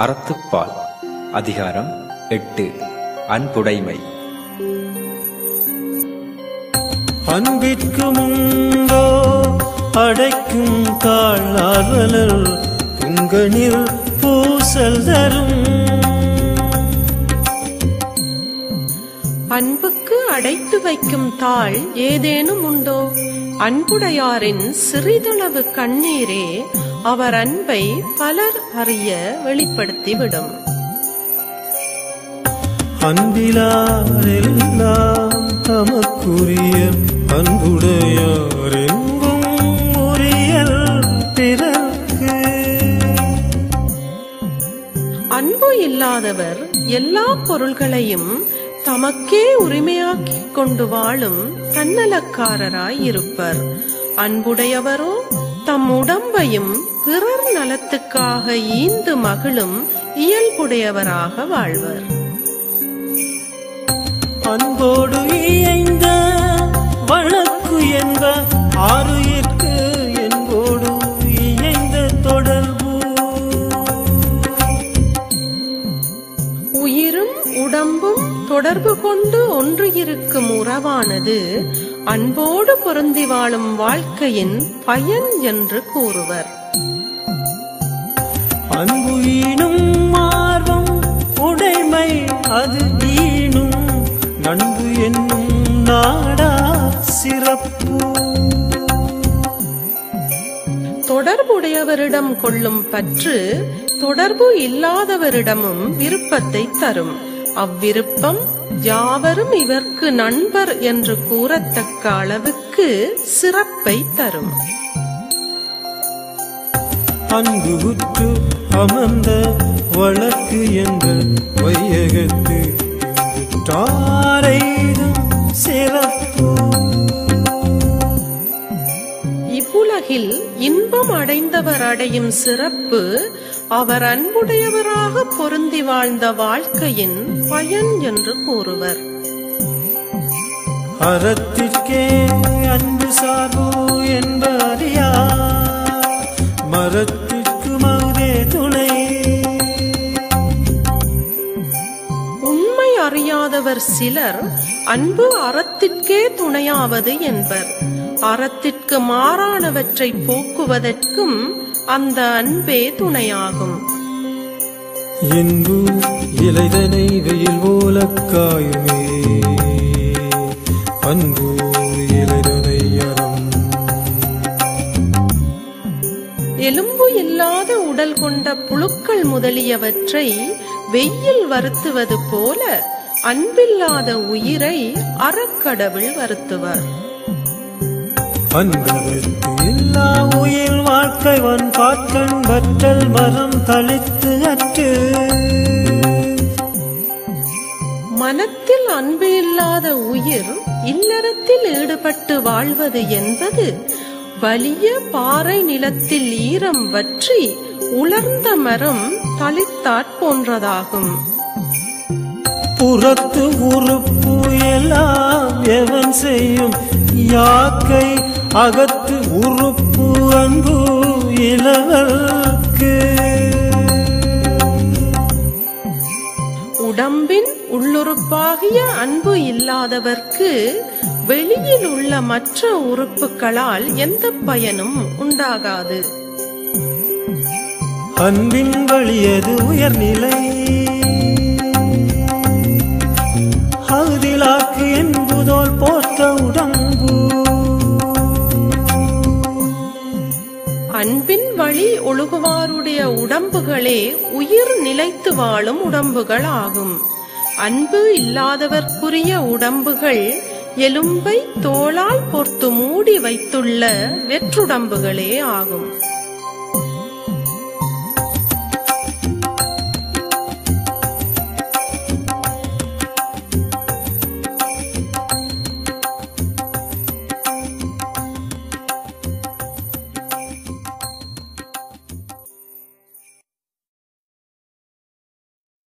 அறத்துப்பால் அதிகாரம் எட்டு அன்புடைமை அன்பிற்கு முன்போ அடைக்கும் தாழ்நாள்வலர் புங்கனில் பூசல் தரும் அன்புக்கு அடைத்து வைக்கும் தாள் ஏதேனும் உண்டோ அன்புடையாரின் சிறிதளவு கண்ணீரே அவர் அன்பை பலர் அறிய வெளிப்படுத்திவிடும் அன்பிலாரெல்லாம் தமக்குரிய அன்புடையார் என்பும் உரியல் பிறர்க்கு அன்பு இல்லாதவர் எல்லா பொருள்களையும் தமக்கே உரிமையாக்கிக் கொண்டு வாழும் தன்னலக்காரராய் இருப்பர் அன்புடையவரோ தம் உடம்பையும் பிறர் நலத்துக்காக ஈந்து மகிழும் இயல்புடையவராக வாழ்வர் அன்போடு இயைந்த வழக்கு என்ப ஆறுயிர்க்கு என்போடு இயைந்த தொடர்பு உயிரும் உடம்பும் தொடர்பு கொண்டு ஒன்று இருக்கும் உறவானது அன்போடு பொருந்தி வாழும் வாழ்க்கையின் பயன் என்று கூறுவர் அன்பு ஈனும் ஆர்வம் உடைமை அது ஈனும் நண்பு என்னும் நாடா சிறப்பு தொடர்புடையவரிடம் கொள்ளும் பற்று தொடர்பு இல்லாதவரிடமும் விருப்பத்தை தரும் அவ்விருப்பம் யாவரும் இவர்க்கு நண்பர் என்று கூறத்தக்க அளவுக்கு சிறப்பை தரும் அன்பு உற்று அமர்ந்த வழக்கு என்ற வையகத்து தாரைதும் சிறப்பு இவ்வுலகில் இன்பம் அடைந்தவர் அடையும் சிறப்பு அவர் அன்புடையவராக பொருந்தி வாழ்ந்த வாழ்க்கையின் பயன் என்று கூறுவர் அறத்திற்கே அன்பு சார்பு என்ப அறியா மரத்திற்கு மகுதே துணை உண்மை அறியாதவர் சிலர் அன்பு அறத்திற்கே துணையாவது என்பர் அறத்திற்கு மாறானவற்றை போக்குவதற்கும் அந்த அன்பே துணையாகும் என்பு இலைதனை வெயில் போல காயுமே அன்பு இலைதனை அறம் எலும்பு இல்லாத உடல் கொண்ட புழுக்கள் முதலியவற்றை வெயில் வருத்துவது போல அன்பில்லாத உயிரை அறக்கடவுள் வருத்துவர் அன்புக்கு எல்லா உயிர் வாழ்க்கை வன் பாட்கண் வற்றல் மரம் தளித்து அற்று மனத்தில் அன்பு இல்லாத உயிர் இல்லறத்தில் ஈடுபட்டு வாழ்வது என்பது வலிய பாறை நிலத்தில் ஈரம் வற்றி உலர்ந்த மரம் தளித்தாற் போன்றதாகும் புறத்து உறுப்பு எல்லாம் எவன் செய்யும் யாக்கை அகத்து உறுப்பு அன்பு இளவர்க்கு உடம்பின் உள்ளுறுப்பாகிய அன்பு இல்லாதவர்க்கு வெளியில் உள்ள மற்ற உறுப்புகளால் எந்த பயனும் உண்டாகாது அன்பின் வழியது உயர்நிலை அகுதிலாக்கு என்புதோல் போர்த்த உடம்பு அன்பின் வழி ஒழுகுவாருடைய உடம்புகளே உயிர் நிலைத்து வாழும் உடம்புகள் ஆகும் அன்பு இல்லாதவர்க்குரிய உடம்புகள் எலும்பை தோளால் பொர்த்து மூடி வைத்துள்ள வெற்றுடம்புகளே ஆகும்